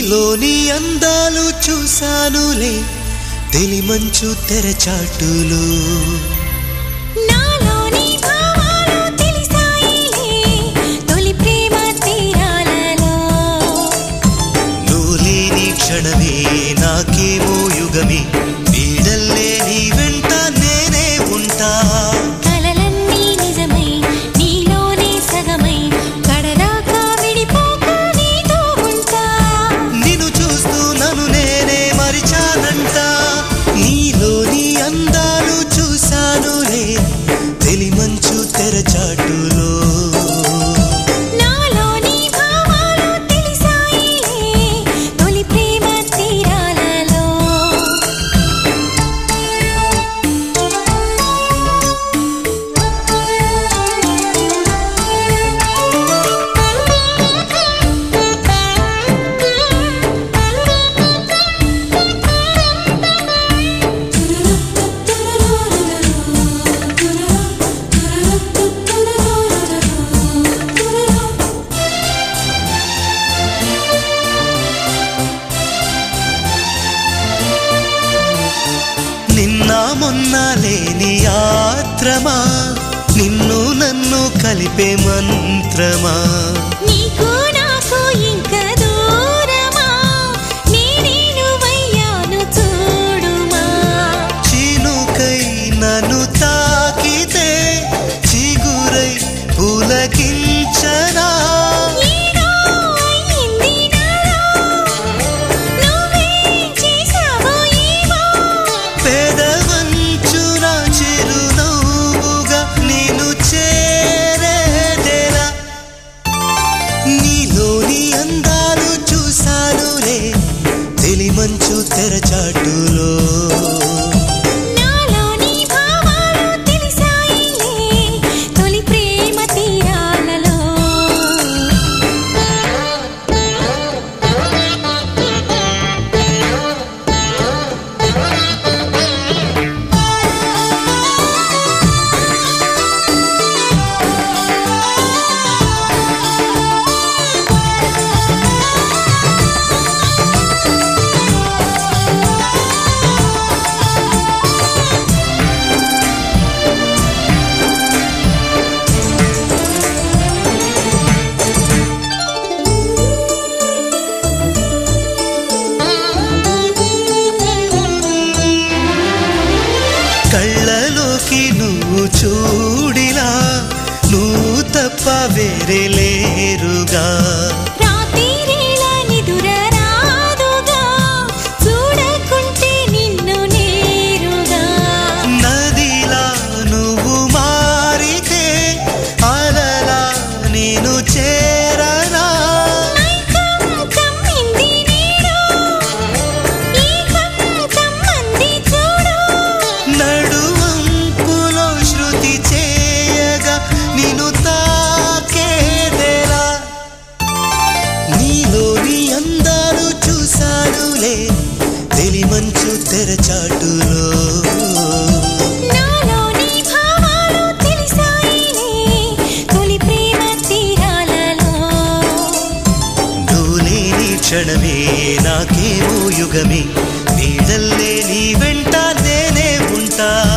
నీలోని అందాలు చూశానులే తెలిమంచు తెరచాటులు నాలోని భావాలు తెలిసాయిలే తొలి ప్రేమ తీరాలలో నువ్వు లేని క్షణమే నాకేమో యుగమే నీడల్లే నీ వెంట నేనే ఉంటా కలలన్నీ నిజమై నీలోనే సగమై కడదాకా విడిపోక నీతో ఉంటా నిన్ను చూస్తూ నన్ను నేనే మరిచానంట నీలోని అందాలు చూశానులే తెలిమంచు తెరచాటులో నాలోని భావాలు తెలిసాయిలే తొలి ప్రేమ తీరాలలో నిన్న మొన్న లేని ఆత్రమా నిన్ను నన్ను కలిపే మంత్రమా నీకు నాకు ఇంక దూరమా నేనేను వయ్యాను చూడుమా చినుకై నన్ను తాకితే చిగురై పులకించనా ఏదో అయింది నాలో నువ్వేం చేసావో ఏమో పెదవంచున చిరునవ్వుగా నేను చేరేదెలా నీలోని అందాలు చూశానులే తెలిమంచు తెరచాటులో నాలోని భావాలు తెలిసాయిలే తొలి ప్రేమ తీరాలలో కళ్ళలోకి నువ్వు చూడిలా నువ్వు తప్ప వేరే లేరుగా రాత్రిరేళ నిదుర రాదుగా చూడకుంటే నిన్ను నేరుగా నదిలా నువ్వు మారితే అలలా నేను చేరనా మైకం కమ్మింది నేడు ఈ కం కమ్మంది చూడు నడువంపులో శృతి చేయగా నిన్ను తాకేదెలా నీలోని అందాలు చూశానులే తెలిమంచు తెరచాటులో నాలోని భావాలు తెలిసాయిలే తొలి ప్రేమ తీరాలలో నువ్వు లేని క్షణమే నాకేమో యుగమే నీడల్లే నీ వెంట నేనే ఉంటా